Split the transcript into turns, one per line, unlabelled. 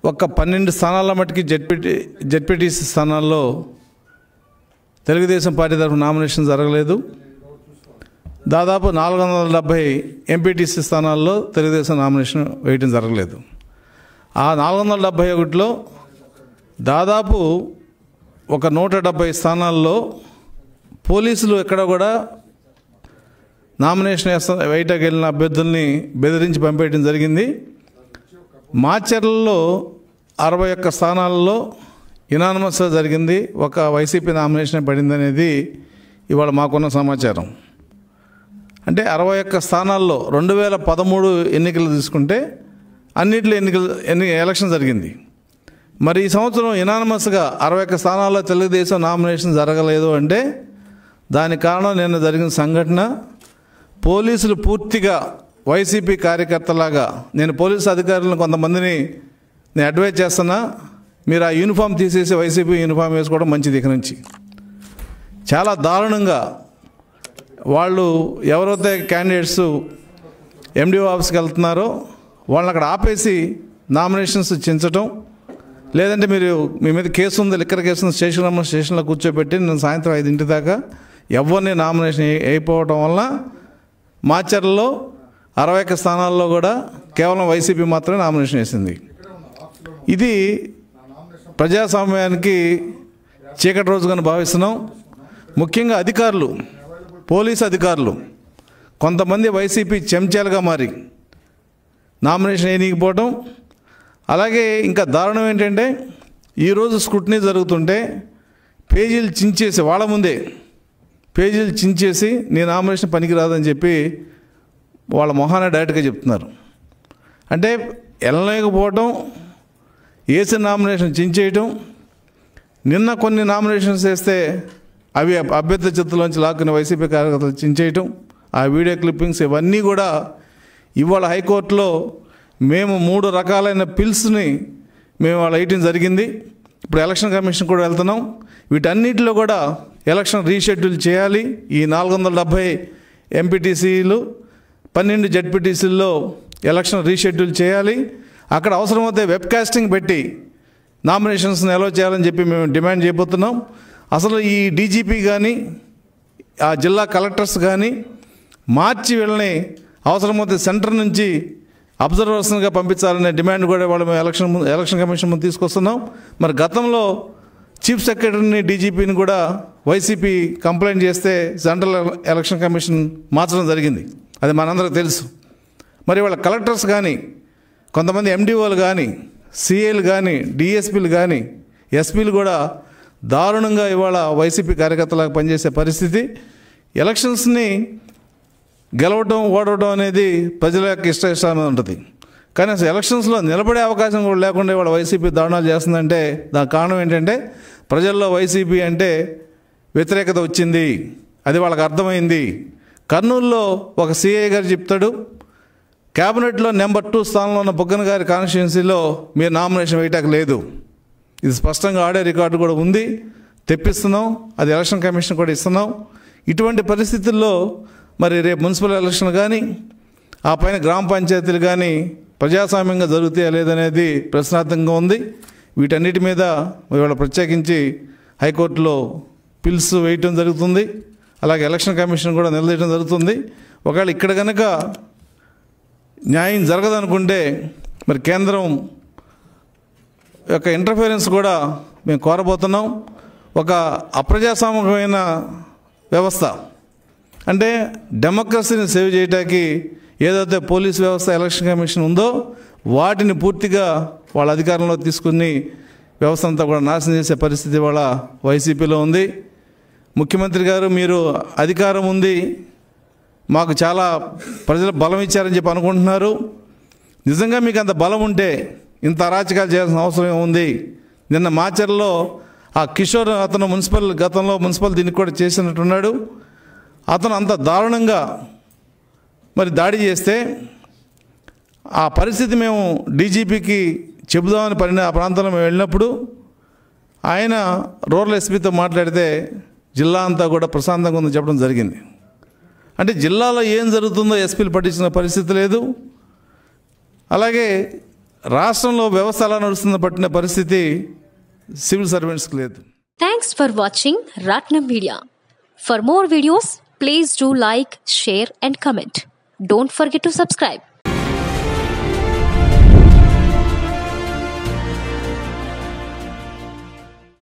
ఒక పన్నెండు స్థానాల మట్టుకి జెడ్పీటీ జెడ్పీటీసీ స్థానాల్లో తెలుగుదేశం పార్టీ తరఫున నామినేషన్ జరగలేదు దాదాపు నాలుగు వందల డెబ్భై ఎంపీటీసీ స్థానాల్లో తెలుగుదేశం నామినేషన్ వేయటం జరగలేదు ఆ నాలుగు వందల డెబ్భై ఒకటిలో దాదాపు ఒక నూట డెబ్భై స్థానాల్లో పోలీసులు ఎక్కడ కూడా నామినేషన్ వేస్తా వేయటానికి వెళ్ళిన అభ్యర్థుల్ని బెదిరించి పంపేయడం జరిగింది మాచర్లలో అరవై ఒక్క స్థానాలలో ఇనానమస్గా జరిగింది ఒక వైసీపీ నామినేషన్ పడింది అనేది ఇవాళ మాకున్న సమాచారం అంటే అరవై ఒక్క స్థానాల్లో రెండు వేల పదమూడు ఎన్నికలు తీసుకుంటే అన్నింటిలో ఎన్నికలు ఎన్ని ఎలక్షన్ జరిగింది మరి ఈ సంవత్సరం ఇనానమస్గా అరవై ఒక్క స్థానాల్లో తెలుగుదేశం నామినేషన్ జరగలేదు అంటే దానికి కారణం నిన్న జరిగిన సంఘటన పోలీసులు పూర్తిగా వైసీపీ కార్యకర్తలాగా నేను పోలీసు అధికారులను కొంతమందిని నేను అడ్వైజ్ చేస్తున్నా మీరు ఆ యూనిఫామ్ తీసేసి వైసీపీ యూనిఫామ్ వేసుకోవడం మంచిది ఇక నుంచి చాలా దారుణంగా వాళ్ళు ఎవరైతే క్యాండిడేట్స్ ఎండిఓ ఆఫీస్కి వెళ్తున్నారో వాళ్ళని అక్కడ ఆపేసి నామినేషన్స్ చించటం లేదంటే మీరు మీ మీద కేసు ఉంది లిక్కర్ కేసు ఉంది స్టేషన్ రమ్మ స్టేషన్లో కూర్చోబెట్టి నేను సాయంత్రం ఐదింటి దాకా ఎవరిని నామినేషన్ ఏ- వేయకపోవటం వలన మాచర్లలో అరవై ఒక్క స్థానాల్లో కూడా కేవలం వైసీపీ మాత్రమే నామినేషన్ వేసింది ఇది ప్రజాస్వామ్యానికి చీకటి రోజుగానే భావిస్తున్నాం ముఖ్యంగా అధికారులు పోలీస్ అధికారులు కొంతమంది వైసీపీ చెంచాలుగా మారి నామినేషన్ వేయనీకపోవటం అలాగే ఇంకా దారుణం ఏంటంటే ఈరోజు స్క్రూటినీ జరుగుతుంటే పేజీలు చించేసి వాళ్ళ ముందే పేజీలు చించేసి నీ నామినేషన్ పనికిరాదని చెప్పి వాళ్ళ మొహాన డైరెక్ట్గా చెప్తున్నారు అంటే వెళ్ళలేకపోవటం వేసిన నామినేషన్ చించేయటం నిన్న కొన్ని నామినేషన్స్ వేస్తే అవి అభ్యర్థి చేతుల్లోంచి లాక్కున్న వైసీపీ కార్యకర్తలు చించేయటం ఆ వీడియో క్లిప్పింగ్స్ ఇవన్నీ కూడా ఇవాళ హైకోర్టులో మేము మూడు రకాలైన పిల్స్ని మేము వాళ్ళ వేయటం జరిగింది ఇప్పుడు ఎలక్షన్ కమిషన్ కూడా వెళ్తున్నాం వీటన్నిటిలో కూడా ఎలక్షన్ రీషెడ్యూల్ చేయాలి ఈ నాలుగు వందల డెబ్భై ఎంపీటీసీలు పన్నెండు జడ్పీటీసీల్లో ఎలక్షన్ రీషెడ్యూల్ చేయాలి అక్కడ అవసరమైతే వెబ్ కాస్టింగ్ పెట్టి నామినేషన్స్ని అలో చేయాలని చెప్పి మేము డిమాండ్ చేయబోతున్నాం అసలు ఈ డీజీపీ కానీ ఆ జిల్లా కలెక్టర్స్ కానీ మార్చి వీళ్ళని అవసరమైతే సెంటర్ నుంచి అబ్జర్వర్స్గా పంపించాలనే డిమాండ్ కూడా వాళ్ళు మేము ఎలక్షన్ ముందు ఎలక్షన్ కమిషన్ ముందు తీసుకొస్తున్నాం మరి గతంలో చీఫ్ సెక్రటరీని డీజీపీని కూడా వైసీపీ కంప్లైంట్ చేస్తే సెంట్రల్ ఎలక్షన్ కమిషన్ మార్చడం జరిగింది అది మనందరికీ తెలుసు మరి వాళ్ళ కలెక్టర్స్ కానీ కొంతమంది ఎండిఓలు కానీ సిఏలు కానీ డిఎస్పీలు కానీ ఎస్పీలు కూడా దారుణంగా ఇవాళ వైసీపీ కార్యకర్తలకు పనిచేసే పరిస్థితి ఎలక్షన్స్ని గెలవటం ఓడవటం అనేది ప్రజల యొక్క ఇష్ట ఇష్టాన్ని ఉంటుంది కానీ అసలు ఎలక్షన్స్లో నిలబడే అవకాశం కూడా లేకుండా ఇవాళ వైసీపీ దారుణాలు చేస్తుందంటే దానికి కారణం ఏంటంటే ప్రజల్లో వైసీపీ అంటే వ్యతిరేకత వచ్చింది అది వాళ్ళకి అర్థమైంది కర్నూలులో ఒక సిఐ గారు చెప్తాడు క్యాబినెట్లో నెంబర్ టూ స్థానంలో ఉన్న బుగ్గన గారి కాన్స్టిట్యున్సీలో మీరు నామినేషన్ వేయటానికి లేదు ఇది స్పష్టంగా ఆడే రికార్డు కూడా ఉంది తెప్పిస్తున్నాం అది ఎలక్షన్ కమిషన్ కూడా ఇస్తున్నాం ఇటువంటి పరిస్థితుల్లో మరి రేపు మున్సిపల్ ఎలక్షన్ కానీ ఆ పైన గ్రామ పంచాయతీలు కానీ ప్రజాస్వామ్యంగా జరుగుతాయా లేదనేది ప్రశ్నార్థంగా ఉంది వీటన్నిటి మీద ఇవాళ ప్రత్యేకించి హైకోర్టులో పిల్స్ వేయటం జరుగుతుంది అలాగే ఎలక్షన్ కమిషన్ కూడా నిలదీయడం జరుగుతుంది ఒకవేళ ఇక్కడ కనుక న్యాయం జరగదనుకుంటే మరి కేంద్రం యొక్క ఇంటర్ఫిరెన్స్ కూడా మేము కోరబోతున్నాం ఒక అప్రజాస్వామికమైన వ్యవస్థ అంటే డెమోక్రసీని సేవ్ చేయడానికి ఏదైతే పోలీస్ వ్యవస్థ ఎలక్షన్ కమిషన్ ఉందో వాటిని పూర్తిగా వాళ్ళ అధికారంలో తీసుకుని వ్యవస్థ అంతా కూడా నాశనం చేసే పరిస్థితి వాళ్ళ వైసీపీలో ఉంది ముఖ్యమంత్రి గారు మీరు అధికారం ఉంది మాకు చాలా ప్రజలు బలం ఇచ్చారని చెప్పి అనుకుంటున్నారు నిజంగా మీకు అంత బలం ఉంటే ఇంత అరాచకాలు చేయాల్సిన అవసరం ఉంది నిన్న మాచర్లో ఆ కిషోర్ అతను మున్సిపల్ గతంలో మున్సిపల్ దీనికి కూడా చేసినట్టున్నాడు అతను అంత దారుణంగా మరి దాడి చేస్తే ఆ పరిస్థితి మేము డీజీపీకి చెబుదామని పడిన ఆ ప్రాంతంలో మేము వెళ్ళినప్పుడు ఆయన రూరల్ ఎస్పీతో మాట్లాడితే జిల్లా అంతా కూడా ప్రశాంతంగా ఉందని చెప్పడం జరిగింది అంటే జిల్లాలో ఏం జరుగుతుందో ఎస్పీలు పట్టించిన పరిస్థితి లేదు అలాగే రాష్ట్రంలో వ్యవస్థ ఎలా నడుస్తుందో పట్టిన పరిస్థితి సివిల్ సర్వెంట్స్కి లేదు
Thanks for watching Ratnam Media. For more videos, please do like, share, and comment. Don't forget to subscribe.